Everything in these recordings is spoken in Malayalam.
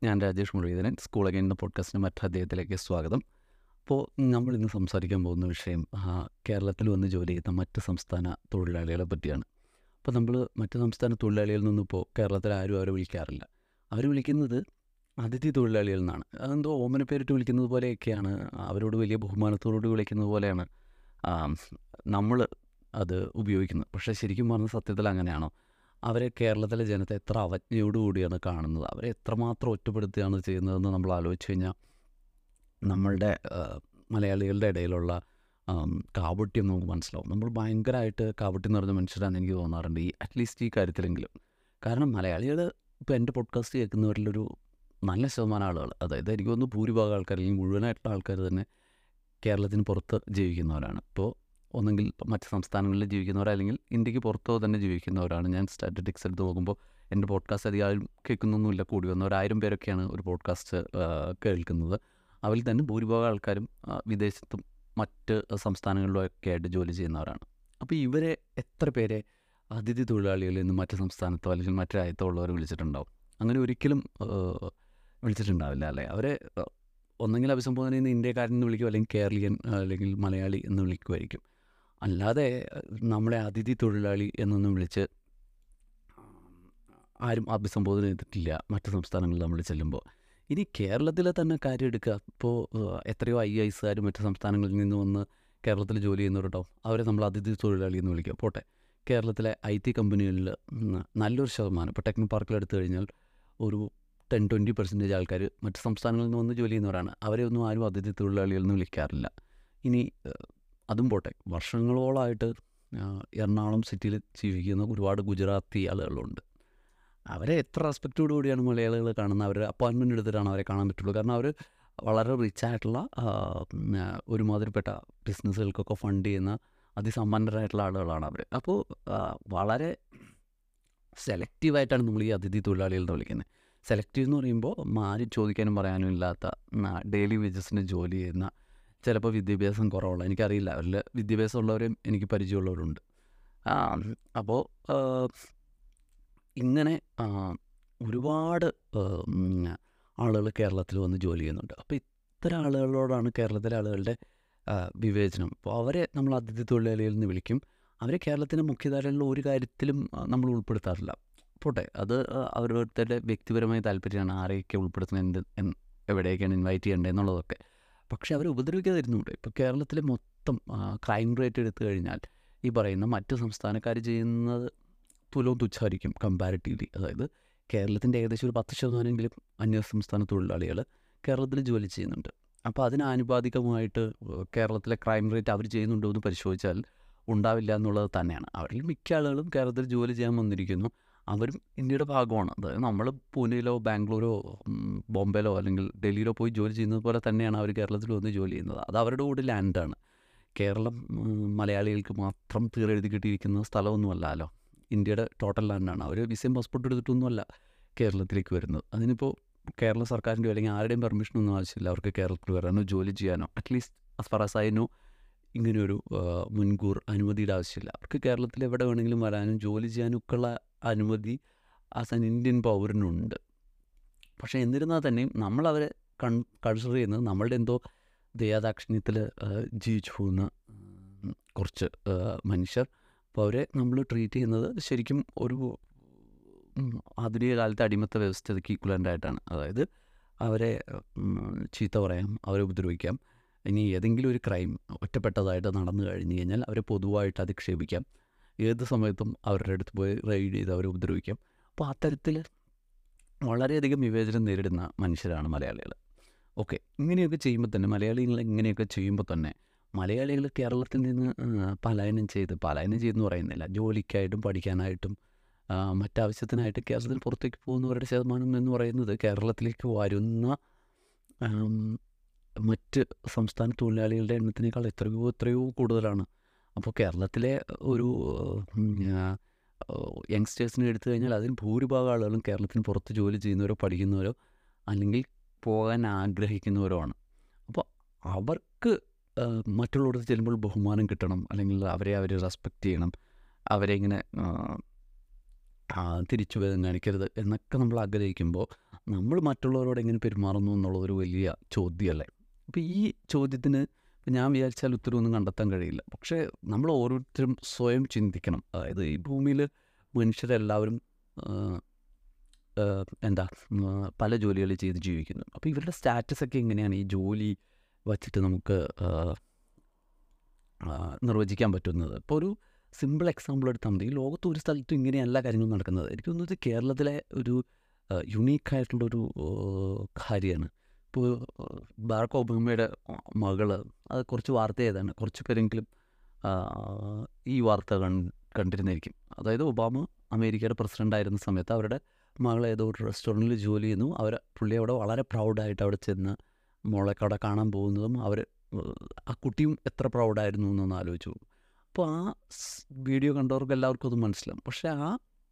ഞാൻ രാജേഷ് മുരളീധരൻ സ്കൂൾ അഗൈൻ എന്ന പോഡ്കാസ്റ്റിൻ്റെ മറ്റു അദ്ദേഹത്തിലേക്ക് സ്വാഗതം അപ്പോൾ നമ്മൾ ഇന്ന് സംസാരിക്കാൻ പോകുന്ന വിഷയം ആ, കേരളത്തിൽ വന്ന് ജോലി ചെയ്യുന്ന മറ്റ് സംസ്ഥാന തൊഴിലാളികളെ പറ്റിയാണ് അപ്പോൾ നമ്മൾ മറ്റ് സംസ്ഥാന തൊഴിലാളികളിൽ നിന്നും ഇപ്പോൾ കേരളത്തിൽ ആരും അവരെ വിളിക്കാറില്ല അവർ വിളിക്കുന്നത് അതിഥി തൊഴിലാളികൾ എന്നാണ് അതെന്തോ ഓമന പേരിട്ട് വിളിക്കുന്നത് പോലെയൊക്കെയാണ് അവരോട് വലിയ ബഹുമാനത്തോട് വിളിക്കുന്നത് പോലെയാണ് നമ്മൾ അത് ഉപയോഗിക്കുന്നത് പക്ഷേ ശരിക്കും പറഞ്ഞ സത്യത്തിൽ അങ്ങനെയാണോ അവരെ കേരളത്തിലെ ജനത്തെ എത്ര അവജ്ഞയോടുകൂടിയാണ് കാണുന്നത് അവരെ എത്രമാത്രം ഒറ്റപ്പെടുത്തുകയാണ് ചെയ്യുന്നതെന്ന് നമ്മൾ ആലോചിച്ച് കഴിഞ്ഞാൽ നമ്മളുടെ ആ, മലയാളികളുടെ ഇടയിലുള്ള ആം, കാപട്യം നമുക്ക് മനസ്സിലാവും നമ്മൾ ഭയങ്കരമായിട്ട് കാപട്യം നിറഞ്ഞ മനുഷ്യരാണെന്ന് എനിക്ക് തോന്നാറുണ്ട് ഈ അറ്റ്ലീസ്റ്റ് ഈ കാര്യത്തിലെങ്കിലും കാരണം മലയാളികൾ ഇപ്പോൾ എൻ്റെ പോഡ്കാസ്റ്റ് കേൾക്കുന്നവരിലൊരു നല്ല ശതമാനം ആളുകൾ അതായത് എനിക്ക് തോന്നുന്നു ഭൂരിഭാഗം ആൾക്കാർ അല്ലെങ്കിൽ മുഴുവനായിട്ടുള്ള ആൾക്കാർ തന്നെ കേരളത്തിന് പുറത്ത് ജീവിക്കുന്നവരാണ് ഇപ്പോൾ ഒന്നെങ്കിൽ മറ്റ് സംസ്ഥാനങ്ങളിൽ ജീവിക്കുന്നവർ അല്ലെങ്കിൽ ഇന്ത്യക്ക് പുറത്തോ തന്നെ ജീവിക്കുന്നവരാണ് ഞാൻ സ്റ്റാറ്റിസ്റ്റിക്സ് എടുത്ത് നോക്കുമ്പോൾ എൻ്റെ പോഡ്കാസ്റ്റ് അധികം ആരും കേൾക്കുന്നൊന്നുമില്ല കൂടി വന്ന ഒരു ആയിരം പേരൊക്കെയാണ് ഒരു പോഡ്കാസ്റ്റ് കേൾക്കുന്നത് അവരിൽ തന്നെ ഭൂരിഭാഗം ആൾക്കാരും ആ, വിദേശത്തും മറ്റ് സംസ്ഥാനങ്ങളിലും ഒക്കെ ആയിട്ട് ജോലി ചെയ്യുന്നവരാണ് അപ്പോൾ ഇവരെ എത്ര പേരെ അതിഥി തൊഴിലാളികളിൽ നിന്ന് മറ്റ് സംസ്ഥാനത്തോ അല്ലെങ്കിൽ മറ്റു രാജ്യത്തോ ഉള്ളവർ വിളിച്ചിട്ടുണ്ടാവും അങ്ങനെ ഒരിക്കലും ആ, വിളിച്ചിട്ടുണ്ടാവില്ല അല്ലേ അവരെ ആ, ഒന്നെങ്കിൽ അഭിസംബോധന ചെയ്യുന്ന ഇന്ത്യക്കാരൻ എന്ന് വിളിക്കും അല്ലെങ്കിൽ കേരളീയൻ ആ, അല്ലെങ്കിൽ മലയാളി എന്ന് വിളിക്കുമായിരിക്കും അല്ലാതെ ആ, നമ്മളെ അതിഥി തൊഴിലാളി എന്നൊന്നും വിളിച്ച് ആരും അഭിസംബോധന ചെയ്തിട്ടില്ല മറ്റ് സംസ്ഥാനങ്ങളിൽ നമ്മൾ ചെല്ലുമ്പോൾ ഇനി കേരളത്തിലെ തന്നെ കാര്യം എടുക്കുക ഇപ്പോൾ എത്രയോ ഐ എസുകാരും മറ്റ് സംസ്ഥാനങ്ങളിൽ നിന്ന് വന്ന് കേരളത്തിൽ ജോലി ചെയ്യുന്നവരുണ്ടാവും അവരെ നമ്മൾ അതിഥി തൊഴിലാളി എന്ന് വിളിക്കുക പോട്ടെ കേരളത്തിലെ ഐ ടി കമ്പനികളിൽ നല്ലൊരു ശതമാനം ഇപ്പോൾ ടെക്നോ പാർക്കിൽ എടുത്തു കഴിഞ്ഞാൽ ഒരു ടെൻ ട്വൻറ്റി പെർസെൻറ്റേജ് ആൾക്കാർ മറ്റ് സംസ്ഥാനങ്ങളിൽ നിന്ന് വന്ന് ജോലി ചെയ്യുന്നവരാണ് അവരെ ഒന്നും ആരും അതിഥി തൊഴിലാളികൾ എന്ന് വിളിക്കാറില്ല ഇനി ഏഹ്, അതും പോട്ടെ വർഷങ്ങളോളമായിട്ട് ആ, എറണാകുളം സിറ്റിയിൽ ജീവിക്കുന്ന ഒരുപാട് ഗുജറാത്തി ആളുകളുണ്ട് അവരെ എത്ര റെസ്പെക്റ്റോടു കൂടിയാണ് മലയാളികൾ കാണുന്നത് അവർ അപ്പോയിൻമെൻ്റ് എടുത്തിട്ടാണ് അവരെ കാണാൻ പറ്റുള്ളൂ കാരണം അവർ വളരെ റിച്ച് ആയിട്ടുള്ള ആ, ഉം, ആ, ഒരുമാതിരിപ്പെട്ട ബിസിനസ്സുകൾക്കൊക്കെ ഫണ്ട് ചെയ്യുന്ന അതിസമ്പന്നരായിട്ടുള്ള ആളുകളാണ് അവർ അപ്പോൾ ആ, വളരെ സെലക്റ്റീവായിട്ടാണ് നമ്മൾ ഈ അതിഥി തൊഴിലാളികൾ എന്ന് വിളിക്കുന്നത് സെലക്റ്റീവ് എന്ന് പറയുമ്പോൾ ആരും ചോദിക്കാനും പറയാനും ഇല്ലാത്ത ഡെയിലി വേജസിന് ജോലി ചെയ്യുന്ന ചിലപ്പോൾ വിദ്യാഭ്യാസം കുറവുള്ള എനിക്കറിയില്ല അവരിൽ വിദ്യാഭ്യാസം ഉള്ളവരും എനിക്ക് പരിചയമുള്ളവരുണ്ട് ആ, അപ്പോൾ ആ, ഇങ്ങനെ ആ, ഒരുപാട് ആളുകൾ കേരളത്തിൽ വന്ന് ജോലി ചെയ്യുന്നുണ്ട് അപ്പോൾ ഇത്തരം ആളുകളോടാണ് കേരളത്തിലെ ആളുകളുടെ ആ, വിവേചനം അപ്പോൾ അവരെ നമ്മൾ അതിഥി തൊഴിലാളികളിൽ നിന്ന് വിളിക്കും അവരെ കേരളത്തിൻ്റെ മുഖ്യധാരയിലുള്ള ഒരു കാര്യത്തിലും ആ, നമ്മൾ ഉൾപ്പെടുത്താറില്ല പോട്ടെ അത് ആ, ഓരോരുത്തരുടെ വ്യക്തിപരമായ താല്പര്യമാണ് ആരെയൊക്കെ ഉൾപ്പെടുത്തുന്നത് എന്ത് എൻ- എവിടെയൊക്കെയാണ് ഇൻവൈറ്റ് ചെയ്യേണ്ടത് എന്നുള്ളതൊക്കെ പക്ഷേ അവരെ ഉപദ്രവിക്കാതിരുന്നുണ്ട് ഇപ്പോൾ കേരളത്തിലെ മൊത്തം ക്രൈം റേറ്റ് എടുത്തു കഴിഞ്ഞാൽ ഈ പറയുന്ന മറ്റ് സംസ്ഥാനക്കാർ ചെയ്യുന്നത് തുലവും തുച്ഛമായിരിക്കും കമ്പാരിറ്റീവ്ലി അതായത് കേരളത്തിൻ്റെ ഏകദേശം ഒരു പത്ത് ശതമാനമെങ്കിലും അന്യ സംസ്ഥാന തൊഴിലാളികൾ കേരളത്തിൽ ജോലി ചെയ്യുന്നുണ്ട് അപ്പോൾ അതിന് ആനുപാതികമായിട്ട് ഏഹ്, കേരളത്തിലെ ക്രൈം റേറ്റ് അവർ ചെയ്യുന്നുണ്ടോ എന്ന് പരിശോധിച്ചാൽ ഉണ്ടാവില്ല എന്നുള്ളത് തന്നെയാണ് അവരിൽ മിക്ക ആളുകളും കേരളത്തിൽ ജോലി ചെയ്യാൻ വന്നിരിക്കുന്നു അവരും ഇന്ത്യയുടെ ഭാഗമാണ് അതായത് നമ്മൾ പൂനെയിലോ ബാംഗ്ലൂരോ ഉം, ബോംബെയിലോ അല്ലെങ്കിൽ ഡൽഹിയിലോ പോയി ജോലി ചെയ്യുന്നത് പോലെ തന്നെയാണ് അവർ കേരളത്തിൽ വന്ന് ജോലി ചെയ്യുന്നത് അത് അവരുടെ കൂടെ ലാൻഡാണ് കേരളം ഉം, മലയാളികൾക്ക് മാത്രം തീരെഴുതി കിട്ടിയിരിക്കുന്ന സ്ഥലമൊന്നുമല്ലല്ലോ ഇന്ത്യയുടെ ടോട്ടൽ ലാൻഡാണ് അവർ വിസയും പാസ്പോർട്ട് എടുത്തിട്ടൊന്നുമല്ല കേരളത്തിലേക്ക് വരുന്നത് അതിനിപ്പോൾ കേരള സർക്കാരിൻ്റെയോ അല്ലെങ്കിൽ ആരുടെയും പെർമിഷനൊന്നും ആവശ്യമില്ല അവർക്ക് കേരളത്തിൽ വരാനോ ജോലി ചെയ്യാനോ at least as far as I know ഇങ്ങനെയൊരു ആ, മുൻകൂർ അനുമതിയുടെ ആവശ്യമില്ല അവർക്ക് കേരളത്തിൽ എവിടെ വേണമെങ്കിലും വരാനും ജോലി ചെയ്യാനും ഒക്കെ ഉള്ള അനുമതി ആസ് ആൻ ഇന്ത്യൻ പൗരനുണ്ട് പക്ഷേ എന്നിരുന്നാൽ തന്നെയും നമ്മളവരെ കൺ കൺസിഡർ ചെയ്യുന്നത് നമ്മളുടെ എന്തോ ദയാദാക്ഷിണ്യത്തിൽ ജീവിച്ചു പോകുന്ന ഉം, കുറച്ച് ആ, മനുഷ്യർ അപ്പോൾ അവരെ നമ്മൾ ട്രീറ്റ് ചെയ്യുന്നത് ശരിക്കും ഒരു ഉം, ആധുനിക കാലത്തെ അടിമത്ത വ്യവസ്ഥയ്ക്ക് ഈക്വലൻ്റ് ആയിട്ടാണ് അതായത് അവരെ ഉം, ചീത്ത പറയാം അവരെ ഉപദ്രവിക്കാം ഇനി ഏതെങ്കിലും ഒരു ക്രൈം ഒറ്റപ്പെട്ടതായിട്ട് നടന്നു കഴിഞ്ഞ് കഴിഞ്ഞാൽ അവരെ പൊതുവായിട്ട് അധിക്ഷേപിക്കാം ഏത് സമയത്തും അവരുടെ അടുത്ത് പോയി റൈഡ് ചെയ്ത് അവരെ ഉപദ്രവിക്കാം അപ്പോൾ അത്തരത്തിൽ വളരെയധികം വിവേചനം നേരിടുന്ന മനുഷ്യരാണ് മലയാളികൾ ഓക്കെ ഇങ്ങനെയൊക്കെ ചെയ്യുമ്പോൾ തന്നെ മലയാളികൾ ഇങ്ങനെയൊക്കെ ചെയ്യുമ്പോൾ തന്നെ മലയാളികൾ കേരളത്തിൽ നിന്ന് ആ, പലായനം ചെയ്ത് പലായനം ചെയ്തെന്ന് പറയുന്നില്ല ജോലിക്കായിട്ടും പഠിക്കാനായിട്ടും ആ, മറ്റാവശ്യത്തിനായിട്ട് കേരളത്തിൽ പുറത്തേക്ക് പോകുന്നവരുടെ ശതമാനം എന്ന് പറയുന്നത് കേരളത്തിലേക്ക് വരുന്ന ആം, മറ്റ് സംസ്ഥാന തൊഴിലാളികളുടെ എണ്ണത്തിനേക്കാൾ എത്രയോ എത്രയോ കൂടുതലാണ് അപ്പോൾ കേരളത്തിലെ ഒരു യങ്സ്റ്റേഴ്സിനെ എടുത്തു കഴിഞ്ഞാൽ അതിൽ ഭൂരിഭാഗം ആളുകളും കേരളത്തിന് പുറത്ത് ജോലി ചെയ്യുന്നവരോ പഠിക്കുന്നവരോ അല്ലെങ്കിൽ പോകാൻ ആഗ്രഹിക്കുന്നവരോ ആണ് അപ്പോൾ അവർക്ക് ആ, മറ്റുള്ളവർക്ക് ചെല്ലുമ്പോൾ ബഹുമാനം കിട്ടണം അല്ലെങ്കിൽ അവരെ അവർ റെസ്പെക്റ്റ് ചെയ്യണം അവരെ ഇങ്ങനെ ആ, ആ, തിരിച്ചു വേദം കാണിക്കരുത് എന്നൊക്കെ നമ്മൾ ആഗ്രഹിക്കുമ്പോൾ നമ്മൾ മറ്റുള്ളവരോട് എങ്ങനെ പെരുമാറുന്നു എന്നുള്ളതൊരു വലിയ ചോദ്യമല്ലേ അപ്പോൾ ഈ ചോദ്യത്തിന് ഇപ്പം ഞാൻ വിചാരിച്ചാൽ ഉത്തരവൊന്നും കണ്ടെത്താൻ കഴിയില്ല പക്ഷേ നമ്മൾ ഓരോരുത്തരും സ്വയം ചിന്തിക്കണം അതായത് ഈ ഭൂമിയിൽ മനുഷ്യരെല്ലാവരും ആ, ആ, എന്താ ഉം, പല ജോലികൾ ചെയ്ത് ജീവിക്കുന്നു അപ്പോൾ ഇവരുടെ സ്റ്റാറ്റസ് ഒക്കെ എങ്ങനെയാണ് ഈ ജോലി വച്ചിട്ട് നമുക്ക് ആ, ആ, നിർവചിക്കാൻ പറ്റുന്നത് ഇപ്പോൾ ഒരു സിമ്പിൾ എക്സാമ്പിൾ എടുത്താൽ മതി ഈ ലോകത്ത് ഒരു സ്ഥലത്തും ഇങ്ങനെയല്ല കാര്യങ്ങൾ നടക്കുന്നത് എനിക്ക് തോന്നുന്നത് കേരളത്തിലെ ഒരു യുണീക്കായിട്ടുള്ളൊരു കാര്യമാണ് ഇപ്പോൾ ബാറക് ഒബാമയുടെ മകള് അത് കുറച്ച് വാർത്ത ചെയ്താണ് കുറച്ച് പേരെങ്കിലും ആ, ഈ വാർത്ത കൺ കണ്ടിരുന്നായിരിക്കും അതായത് ഒബാമ അമേരിക്കയുടെ പ്രസിഡൻ്റ് ആയിരുന്ന സമയത്ത് അവരുടെ മകൾ ഏതോ ഒരു റെസ്റ്റോറൻറ്റിൽ ജോലി ചെയ്യുന്നു അവർ പുള്ളി അവിടെ വളരെ പ്രൗഡായിട്ട് അവിടെ ചെന്ന് മോളൊക്കെ അവിടെ കാണാൻ പോകുന്നതും അവർ ആ കുട്ടിയും എത്ര പ്രൗഡായിരുന്നു എന്നൊന്ന് ആലോചിച്ചു പോകും അപ്പോൾ ആ സ് വീഡിയോ കണ്ടവർക്ക് എല്ലാവർക്കും അത് മനസ്സിലാവും പക്ഷേ ആ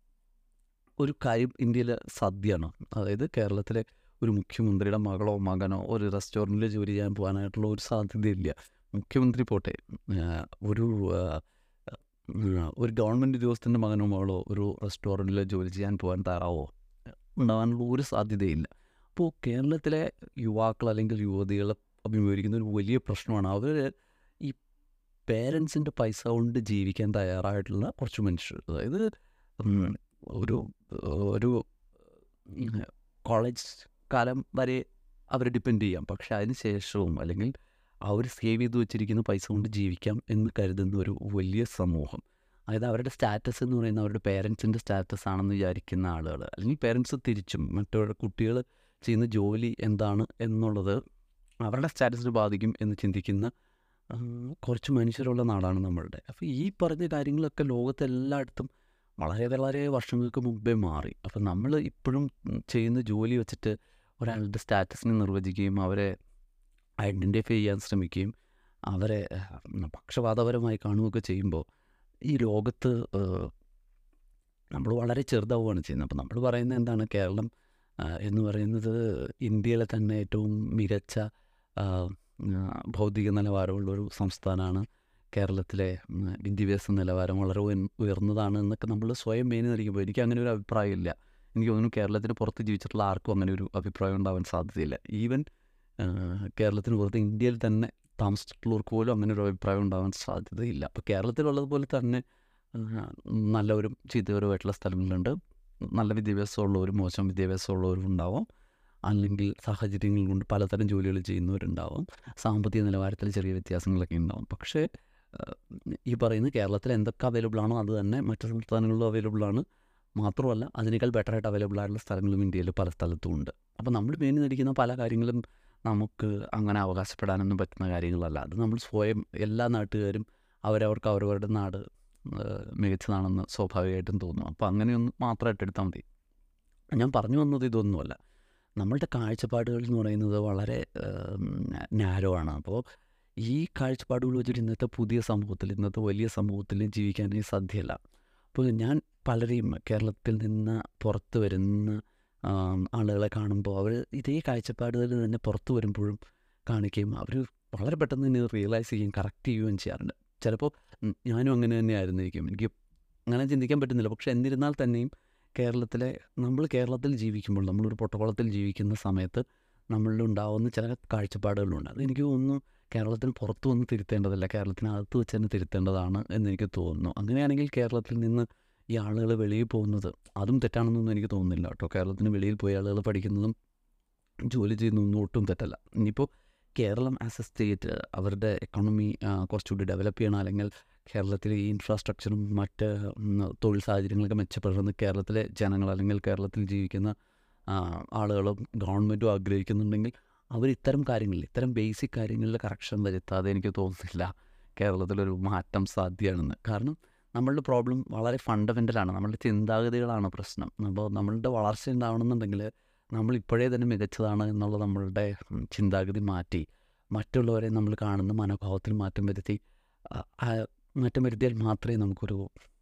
ഒരു കാര്യം ഇന്ത്യയിലെ സദ്യയാണ് അതായത് കേരളത്തിലെ ഒരു മുഖ്യമന്ത്രിയുടെ മകളോ മകനോ ഒരു റെസ്റ്റോറൻറ്റിൽ ജോലി ചെയ്യാൻ പോകാനായിട്ടുള്ള ഒരു സാധ്യതയില്ല മുഖ്യമന്ത്രി പോട്ടെ ആ, ഒരു ആ, ആ, ഒരു ഗവൺമെൻറ് ഉദ്യോഗസ്ഥൻ്റെ മകനോ മകളോ ഒരു റെസ്റ്റോറൻറ്റിൽ ജോലി ചെയ്യാൻ പോകാൻ തയ്യാറാവോ ഉണ്ടാകാനുള്ള ഒരു സാധ്യതയില്ല അപ്പോൾ കേരളത്തിലെ യുവാക്കൾ അല്ലെങ്കിൽ യുവതികൾ അഭിമുഖീകരിക്കുന്ന ഒരു വലിയ പ്രശ്നമാണ് അവർ ഈ പേരൻസിൻ്റെ പൈസ കൊണ്ട് ജീവിക്കാൻ തയ്യാറായിട്ടുള്ള കുറച്ച് മനുഷ്യർ അതായത് ഉം, ഒരു ഒരു ഉം, കോളേജ് കാലം വരെ അവർ ഡിപ്പെൻഡ് ചെയ്യാം പക്ഷെ അതിന് ശേഷവും അല്ലെങ്കിൽ അവർ സേവ് ചെയ്ത് വെച്ചിരിക്കുന്ന പൈസ കൊണ്ട് ജീവിക്കാം എന്ന് കരുതുന്ന ഒരു വലിയ സമൂഹം അതായത് അവരുടെ സ്റ്റാറ്റസ് എന്ന് പറയുന്നത് അവരുടെ പേരൻസിൻ്റെ സ്റ്റാറ്റസ് ആണെന്ന് വിചാരിക്കുന്ന ആളുകൾ അല്ലെങ്കിൽ പേരൻസ് തിരിച്ചും മറ്റുള്ള കുട്ടികൾ ചെയ്യുന്ന ജോലി എന്താണ് എന്നുള്ളത് അവരുടെ സ്റ്റാറ്റസിനെ ബാധിക്കും എന്ന് ചിന്തിക്കുന്ന ആ, കുറച്ച് മനുഷ്യരുള്ള നാടാണ് നമ്മളുടെ അപ്പോൾ ഈ പറഞ്ഞ കാര്യങ്ങളൊക്കെ ലോകത്ത് എല്ലായിടത്തും വളരെ വളരെ വർഷങ്ങൾക്ക് മുമ്പേ മാറി അപ്പോൾ നമ്മൾ ഇപ്പോഴും ഉം, ചെയ്യുന്ന ജോലി വെച്ചിട്ട് ഒരാളുടെ സ്റ്റാറ്റസിനെ നിർവചിക്കുകയും അവരെ ഐഡൻറ്റിഫൈ ചെയ്യാൻ ശ്രമിക്കുകയും അവരെ ഉം, പക്ഷപാതപരമായി കാണുകയൊക്കെ ചെയ്യുമ്പോൾ ഈ ലോകത്ത് നമ്മൾ വളരെ ചെറുതാവുകയാണ് ചെയ്യുന്നത് അപ്പോൾ നമ്മൾ പറയുന്നത് എന്താണ് കേരളം ആ, എന്ന് പറയുന്നത് ഇന്ത്യയിലെ തന്നെ ഏറ്റവും മികച്ച ആ, ആ, ഭൗതിക നിലവാരമുള്ളൊരു സംസ്ഥാനമാണ് കേരളത്തിലെ ഉം, വിദ്യാഭ്യാസ നിലവാരം വളരെ ഉയർ- ഉയർന്നതാണ് എന്നൊക്കെ നമ്മൾ സ്വയം മേനി നടിക്കുമ്പോൾ എനിക്ക് അങ്ങനെ ഒരു അഭിപ്രായമില്ല എനിക്ക് തോന്നുന്നു കേരളത്തിന് പുറത്ത് ജീവിച്ചിട്ടുള്ള ആർക്കും അങ്ങനെ ഒരു അഭിപ്രായം ഉണ്ടാവാൻ സാധ്യതയില്ല ഈവൻ കേരളത്തിന് പുറത്ത് ഇന്ത്യയിൽ തന്നെ താമസിച്ചിട്ടുള്ളവർക്ക് പോലും അങ്ങനെ ഒരു അഭിപ്രായം ഉണ്ടാവാൻ സാധ്യതയില്ല അപ്പോൾ കേരളത്തിലുള്ളതുപോലെ തന്നെ ആ, നല്ലവരും ചീത്തവരുമായിട്ടുള്ള സ്ഥലങ്ങളുണ്ട് നല്ല വിദ്യാഭ്യാസമുള്ളവരും മോശം വിദ്യാഭ്യാസമുള്ളവരും ഉണ്ടാവും അല്ലെങ്കിൽ സാഹചര്യങ്ങൾ കൊണ്ട് പലതരം ജോലികൾ ചെയ്യുന്നവരുണ്ടാവും സാമ്പത്തിക നിലവാരത്തിൽ ചെറിയ വ്യത്യാസങ്ങളൊക്കെ ഉണ്ടാവും പക്ഷേ ആ, ഈ പറയുന്ന കേരളത്തിൽ എന്തൊക്കെ അവൈലബിൾ ആണോ അത് തന്നെ മറ്റു സംസ്ഥാനങ്ങളിലും അവൈലബിൾ ആണ് മാത്രമല്ല അതിനേക്കാൾ ബെറ്ററായിട്ട് അവൈലബിൾ ആയിട്ടുള്ള സ്ഥലങ്ങളും ഇന്ത്യയിൽ പല സ്ഥലത്തും ഉണ്ട് അപ്പോൾ നമ്മൾ മേനി നടിക്കുന്ന പല കാര്യങ്ങളും നമുക്ക് അങ്ങനെ അവകാശപ്പെടാനൊന്നും പറ്റുന്ന കാര്യങ്ങളല്ല അത് നമ്മൾ സ്വയം എല്ലാ നാട്ടുകാരും അവരവർക്ക് അവരവരുടെ നാട് ആ, മികച്ചതാണെന്ന് സ്വാഭാവികമായിട്ടും തോന്നും അപ്പോൾ അങ്ങനെയൊന്ന് മാത്രമായിട്ട് എടുത്താൽ മതി ഞാൻ പറഞ്ഞു വന്നത് ഇതൊന്നുമല്ല നമ്മളുടെ കാഴ്ചപ്പാടുകൾ എന്ന് പറയുന്നത് വളരെ നാരോ ആണ് അപ്പോൾ ഈ കാഴ്ചപ്പാടുകൾ വെച്ചിട്ട് ഇന്നത്തെ പുതിയ സമൂഹത്തിൽ ഇന്നത്തെ വലിയ സമൂഹത്തിൽ ജീവിക്കാനേ സാധ്യമല്ല അപ്പോൾ ഞാൻ പലരെയും കേരളത്തിൽ നിന്ന് പുറത്ത് വരുന്ന ആം, ആളുകളെ കാണുമ്പോൾ അവർ ഇതേ കാഴ്ചപ്പാടുകൾ തന്നെ പുറത്ത് വരുമ്പോഴും കാണിക്കുകയും അവർ വളരെ പെട്ടെന്ന് തന്നെ റിയലൈസ് ചെയ്യുകയും കറക്റ്റ് ചെയ്യുകയും ചെയ്യാറുണ്ട് ചിലപ്പോൾ ഉം, ഞാനും അങ്ങനെ തന്നെ ആയിരുന്നിരിക്കും എനിക്ക് അങ്ങനെ ചിന്തിക്കാൻ പറ്റുന്നില്ല പക്ഷെ എന്നിരുന്നാൽ തന്നെയും കേരളത്തിലെ നമ്മൾ കേരളത്തിൽ ജീവിക്കുമ്പോൾ നമ്മളൊരു പൊട്ടക്കുളത്തിൽ ജീവിക്കുന്ന സമയത്ത് നമ്മളിൽ ഉണ്ടാവുന്ന ചില കാഴ്ചപ്പാടുകളുണ്ട് അത് എനിക്ക് തോന്നുന്നു കേരളത്തിന് പുറത്തു വന്ന് തിരുത്തേണ്ടതല്ല കേരളത്തിനകത്ത് വെച്ച് തന്നെ തിരുത്തേണ്ടതാണ് എന്നെനിക്ക് തോന്നുന്നു അങ്ങനെയാണെങ്കിൽ കേരളത്തിൽ നിന്ന് ഈ ആളുകൾ വെളിയിൽ പോകുന്നത് അതും തെറ്റാണെന്നൊന്നും എനിക്ക് തോന്നുന്നില്ല കേട്ടോ കേരളത്തിന് വെളിയിൽ പോയി ആളുകൾ പഠിക്കുന്നതും ജോലി ചെയ്യുന്നതൊന്നും ഒട്ടും തെറ്റല്ല ഇനിയിപ്പോൾ കേരളം ആസ് എ സ്റ്റേറ്റ് അവരുടെ എക്കണോമി കുറച്ചുകൂടി ഡെവലപ്പ് ചെയ്യണം അല്ലെങ്കിൽ കേരളത്തിലെ ഈ ഇൻഫ്രാസ്ട്രക്ചറും മറ്റ് ഉം, തൊഴിൽ സാഹചര്യങ്ങളൊക്കെ മെച്ചപ്പെടണമെന്ന് കേരളത്തിലെ ജനങ്ങൾ അല്ലെങ്കിൽ കേരളത്തിൽ ജീവിക്കുന്ന ആ, ആളുകളും ഗവൺമെൻറ്റും ആഗ്രഹിക്കുന്നുണ്ടെങ്കിൽ അവർ ഇത്തരം കാര്യങ്ങളിൽ ഇത്തരം ബേസിക് കാര്യങ്ങളിൽ കറക്ഷൻ വരുത്താതെ എനിക്ക് തോന്നുന്നില്ല കേരളത്തിലൊരു മാറ്റം സാധ്യമാണെന്ന് കാരണം നമ്മളുടെ പ്രോബ്ലം വളരെ ഫണ്ടമെൻ്റലാണ് നമ്മളുടെ ചിന്താഗതികളാണ് പ്രശ്നം അപ്പോൾ നമ്മളുടെ വളർച്ച ഉണ്ടാവണമെന്നുണ്ടെങ്കിൽ നമ്മൾ ഇപ്പോഴേ തന്നെ മികച്ചതാണ് എന്നുള്ള നമ്മളുടെ ഉം, ചിന്താഗതി മാറ്റി മറ്റുള്ളവരെ നമ്മൾ കാണുന്ന മനോഭാവത്തിൽ മാറ്റം വരുത്തി ആ, ആ മാറ്റം വരുത്തിയാൽ മാത്രമേ നമുക്കൊരു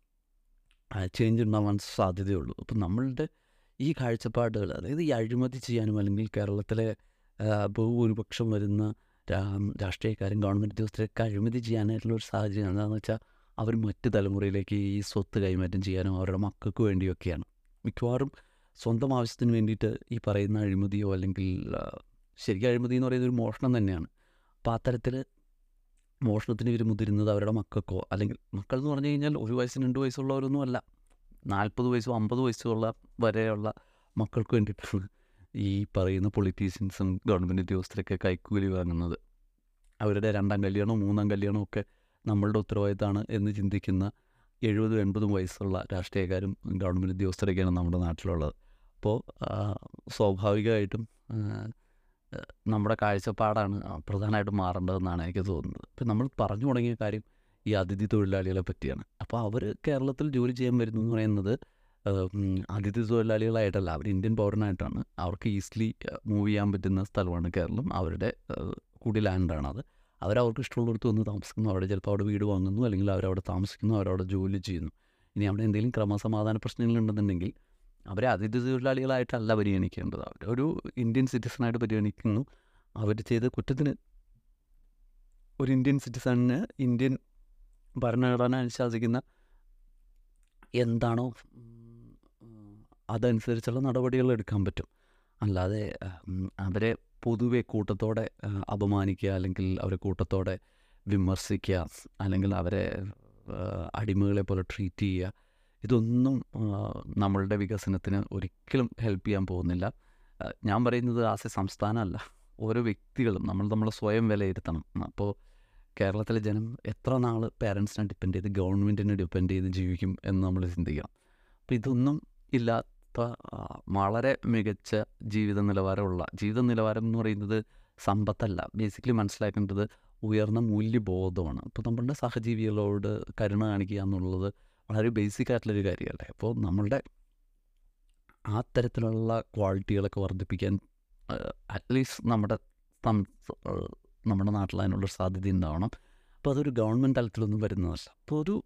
ചേഞ്ച് ഉണ്ടാവാൻ സാധ്യതയുള്ളൂ അപ്പം നമ്മളുടെ ഈ കാഴ്ചപ്പാടുകൾ അതായത് ഈ അഴിമതി ചെയ്യാനും അല്ലെങ്കിൽ കേരളത്തിലെ ആ, ബഹുഭൂരിപക്ഷം വരുന്ന രാ- രാഷ്ട്രീയക്കാരും ഗവൺമെൻറ് ഉദ്യോഗസ്ഥരൊക്കെ അഴിമതി ചെയ്യാനായിട്ടുള്ള ഒരു സാഹചര്യം എന്താണെന്ന് വെച്ചാൽ അവർ മറ്റ് തലമുറയിലേക്ക് ഈ സ്വത്ത് കൈമാറ്റം ചെയ്യാനും അവരുടെ മക്കൾക്ക് വേണ്ടിയൊക്കെയാണ് മിക്കവാറും സ്വന്തം ആവശ്യത്തിന് വേണ്ടിയിട്ട് ഈ പറയുന്ന അഴിമതിയോ അല്ലെങ്കിൽ ആ, ശരിക്കും അഴിമതി എന്ന് പറയുന്നത് ഒരു മോഷണം തന്നെയാണ് അപ്പോൾ അത്തരത്തിൽ മോഷണത്തിന് ഇവർ മുതിരുന്നത് അവരുടെ മക്കൾക്കോ അല്ലെങ്കിൽ മക്കൾ എന്ന് പറഞ്ഞു കഴിഞ്ഞാൽ ഒരു വയസ്സിന് രണ്ട് വയസ്സുള്ളവരൊന്നും അല്ല നാൽപ്പത് വയസ്സോ അമ്പത് വയസ്സുള്ള വരെയുള്ള മക്കൾക്ക് വേണ്ടിയിട്ടാണ് ഈ പറയുന്ന പൊളിറ്റീഷ്യൻസും ഗവൺമെൻറ് ഉദ്യോഗസ്ഥരൊക്കെ കൈക്കൂലി വാങ്ങുന്നത് അവരുടെ രണ്ടാം കല്യാണവും മൂന്നാം കല്യാണവും ഒക്കെ നമ്മളുടെ ഉത്തരവാദിത്തമാണ് എന്ന് ചിന്തിക്കുന്ന എഴുപതും എൺപതും വയസ്സുള്ള രാഷ്ട്രീയക്കാരും ഗവൺമെൻറ് ഉദ്യോഗസ്ഥരൊക്കെയാണ് നമ്മുടെ നാട്ടിലുള്ളത് അപ്പോൾ ആ, സ്വാഭാവികമായിട്ടും ആ, ആ, നമ്മുടെ കാഴ്ചപ്പാടാണ് ആ, പ്രധാനമായിട്ടും മാറേണ്ടതെന്നാണ് എനിക്ക് തോന്നുന്നത് ഇപ്പം നമ്മൾ പറഞ്ഞു തുടങ്ങിയ കാര്യം ഈ അതിഥി തൊഴിലാളികളെ പറ്റിയാണ് അപ്പോൾ അവർ കേരളത്തിൽ ജോലി ചെയ്യാൻ വരുന്നു എന്ന് പറയുന്നത് ആ, ഉം, അതിഥി തൊഴിലാളികളായിട്ടല്ല അവർ ഇന്ത്യൻ പൗരനായിട്ടാണ് അവർക്ക് ഈസിലി മൂവ് ചെയ്യാൻ പറ്റുന്ന സ്ഥലമാണ് കേരളം അവരുടെ ആ, കൂടി ലാൻഡാണ് അത് അവരവർക്ക് ഇഷ്ടമുള്ളിടത്ത് വന്ന് താമസിക്കുന്നു അവിടെ ചിലപ്പോൾ അവിടെ വീട് വാങ്ങുന്നു അല്ലെങ്കിൽ അവരവിടെ താമസിക്കുന്നു അവരവിടെ ജോലി ചെയ്യുന്നു ഇനി അവിടെ എന്തെങ്കിലും ക്രമസമാധാന പ്രശ്നങ്ങളുണ്ടെന്നുണ്ടെങ്കിൽ അവരെ അതിഥി തൊഴിലാളികളായിട്ടല്ല പരിഗണിക്കേണ്ടത് അവരൊരു ഇന്ത്യൻ സിറ്റിസണായിട്ട് പരിഗണിക്കുന്നു അവർ ചെയ്ത കുറ്റത്തിന് ഒരു ഇന്ത്യൻ സിറ്റിസണിന് ഇന്ത്യൻ ഭരണഘടന അനുശാസിക്കുന്ന എന്താണോ ഉം, ഉം, അതനുസരിച്ചുള്ള നടപടികൾ എടുക്കാൻ പറ്റും അല്ലാതെ ഉം, അവരെ പൊതുവെ കൂട്ടത്തോടെ ആ, അപമാനിക്കുക അല്ലെങ്കിൽ അവരെ കൂട്ടത്തോടെ വിമർശിക്കുക അല്ലെങ്കിൽ അവരെ ആ, അടിമകളെ പോലെ ട്രീറ്റ് ചെയ്യുക ഇതൊന്നും ആ, നമ്മളുടെ വികസനത്തിന് ഒരിക്കലും ഹെൽപ്പ് ചെയ്യാൻ പോകുന്നില്ല ആ, ഞാൻ പറയുന്നത് ആസ് എ സംസ്ഥാനമല്ല ഓരോ വ്യക്തികളും നമ്മൾ നമ്മളെ സ്വയം വിലയിരുത്തണം അപ്പോൾ കേരളത്തിലെ ജനം എത്ര നാൾ പേരൻസിനെ ഡിപ്പെൻഡ് ചെയ്ത് ഗവൺമെൻറ്റിനെ ഡിപ്പെൻഡ് ചെയ്ത് ജീവിക്കും എന്ന് നമ്മൾ ചിന്തിക്കണം അപ്പോൾ ഇതൊന്നും ഇല്ലാത്ത ആ, വളരെ മികച്ച ജീവിത നിലവാരമുള്ള ജീവിത നിലവാരം എന്ന് പറയുന്നത് സമ്പത്തല്ല ബേസിക്കലി മനസ്സിലാക്കേണ്ടത് ഉയർന്ന മൂല്യബോധമാണ് അപ്പോൾ നമ്മളുടെ സഹജീവികളോട് കരുണ കാണിക്കുക എന്നുള്ളത് വളരെ ബേസിക് ആയിട്ടുള്ളൊരു കാര്യമല്ലേ അപ്പോൾ നമ്മളുടെ ആ തരത്തിലുള്ള ക്വാളിറ്റികളൊക്കെ വർദ്ധിപ്പിക്കാൻ അറ്റ്ലീസ്റ്റ് നമ്മുടെ സം- ആ, നമ്മുടെ നാട്ടിൽ അതിനുള്ളൊരു സാധ്യത ഉണ്ടാവണം അപ്പോൾ അതൊരു ഗവൺമെൻറ് തലത്തിലൊന്നും വരുന്നതല്ല അപ്പോൾ ഒരു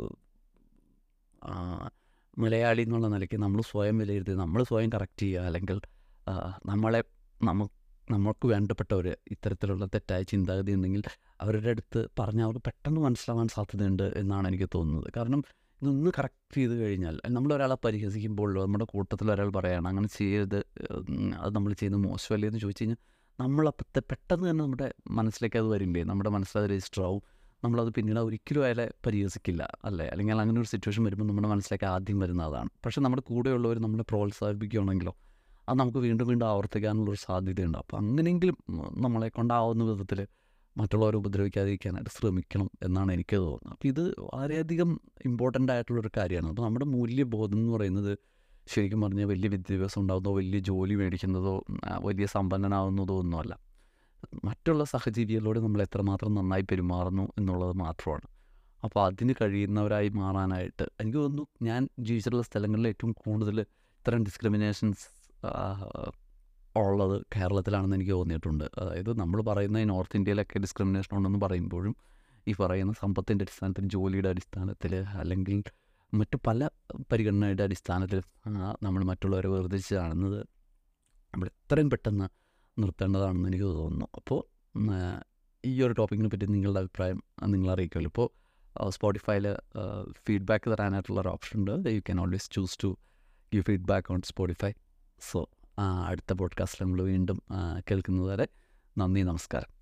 ആ, മലയാളി എന്നുള്ള നിലയ്ക്ക് നമ്മൾ സ്വയം വിലയിരുത്തി നമ്മൾ സ്വയം കറക്റ്റ് ചെയ്യുക അല്ലെങ്കിൽ ആ, നമ്മളെ നമുക്ക് നമുക്ക് വേണ്ടപ്പെട്ടവർ ഇത്തരത്തിലുള്ള തെറ്റായ ചിന്താഗതി ഉണ്ടെങ്കിൽ അവരുടെ അടുത്ത് പറഞ്ഞാൽ അവർക്ക് പെട്ടെന്ന് മനസ്സിലാവാൻ സാധ്യതയുണ്ട് എന്നാണ് എനിക്ക് തോന്നുന്നത് കാരണം ഇതൊന്ന് കറക്റ്റ് ചെയ്ത് കഴിഞ്ഞാൽ നമ്മൾ ഒരാളെ പരിഹസിക്കുമ്പോൾ നമ്മുടെ കൂട്ടത്തിൽ ഒരാൾ പറയുകയാണ് അങ്ങനെ ചെയ്യരുത് ഉം, അത് നമ്മൾ ചെയ്യുന്നത് മോശമല്ലേ എന്ന് ചോദിച്ചു കഴിഞ്ഞാൽ നമ്മളപ്പത്തെ പെട്ടെന്ന് തന്നെ നമ്മുടെ മനസ്സിലേക്ക് അത് വരില്ലേ നമ്മുടെ മനസ്സിലത് രജിസ്റ്റർ ആവും നമ്മളത് പിന്നീട് ഒരിക്കലും അയാളെ പരിഹസിക്കില്ല അല്ലേ അല്ലെങ്കിൽ അങ്ങനെ ഒരു സിറ്റുവേഷൻ വരുമ്പോൾ നമ്മുടെ മനസ്സിലേക്ക് ആദ്യം വരുന്ന അതാണ് പക്ഷേ നമ്മുടെ കൂടെയുള്ളവർ നമ്മളെ പ്രോത്സാഹിപ്പിക്കുകയാണെങ്കിലോ അത് നമുക്ക് വീണ്ടും വീണ്ടും ആവർത്തിക്കാനുള്ളൊരു സാധ്യതയുണ്ട് അപ്പോൾ അങ്ങനെയെങ്കിലും ഉം, നമ്മളെ കൊണ്ടാവുന്ന വിധത്തിൽ മറ്റുള്ളവരെ ഉപദ്രവിക്കാതിരിക്കാനായിട്ട് ശ്രമിക്കണം എന്നാണ് എനിക്ക് തോന്നുന്നത് അപ്പോൾ ഇത് വളരെയധികം ഇമ്പോർട്ടൻ്റ് ആയിട്ടുള്ളൊരു കാര്യമാണ് അപ്പോൾ നമ്മുടെ മൂല്യബോധം എന്ന് പറയുന്നത് ശരിക്കും പറഞ്ഞാൽ വലിയ വിദ്യാഭ്യാസം ഉണ്ടാകുന്നതോ വലിയ ജോലി മേടിക്കുന്നതോ ആ, വലിയ സമ്പന്നനാവുന്നതോ ഒന്നുമല്ല മറ്റുള്ള സഹജീവികളോട് നമ്മൾ എത്രമാത്രം നന്നായി പെരുമാറുന്നു എന്നുള്ളത് മാത്രമാണ് അപ്പോൾ അതിന് കഴിയുന്നവരായി മാറാനായിട്ട് എനിക്ക് തോന്നുന്നു ഞാൻ ജീവിച്ചിട്ടുള്ള സ്ഥലങ്ങളിൽ ഏറ്റവും കൂടുതൽ ഇത്തരം ഡിസ്ക്രിമിനേഷൻസ് ഉള്ളത് കേരളത്തിലാണെന്ന് എനിക്ക് തോന്നിയിട്ടുണ്ട് അതായത് നമ്മൾ പറയുന്ന ഈ നോർത്ത് ഇന്ത്യയിലൊക്കെ ഡിസ്ക്രിമിനേഷൻ ഉണ്ടെന്ന് പറയുമ്പോഴും ഈ പറയുന്ന സമ്പത്തിൻ്റെ അടിസ്ഥാനത്തിൽ ജോലിയുടെ അടിസ്ഥാനത്തിൽ അല്ലെങ്കിൽ മറ്റു പല പരിഗണനയുടെ അടിസ്ഥാനത്തിൽ നമ്മൾ മറ്റുള്ളവരെ വേർതിരിച്ച് കാണുന്നത് നമ്മൾ എത്രയും പെട്ടെന്ന് നിർത്തേണ്ടതാണെന്ന് എനിക്ക് തോന്നുന്നു അപ്പോൾ ഉം, ആ, ഈ ഒരു ടോപ്പിക്കിനെ പറ്റി നിങ്ങളുടെ അഭിപ്രായം നിങ്ങൾ അറിയിക്കുമല്ലോ ഇപ്പോൾ സ്പോട്ടിഫൈയിൽ ഫീഡ്ബാക്ക് തരാനായിട്ടുള്ള ഒരു ഓപ്ഷൻ ഉണ്ട് you can always choose to give feedback on Spotify so അടുത്ത പോഡ്കാസ്റ്റിൽ നമ്മൾ വീണ്ടും ആ, കേൾക്കുന്നത് വരെ നന്ദി നമസ്കാരം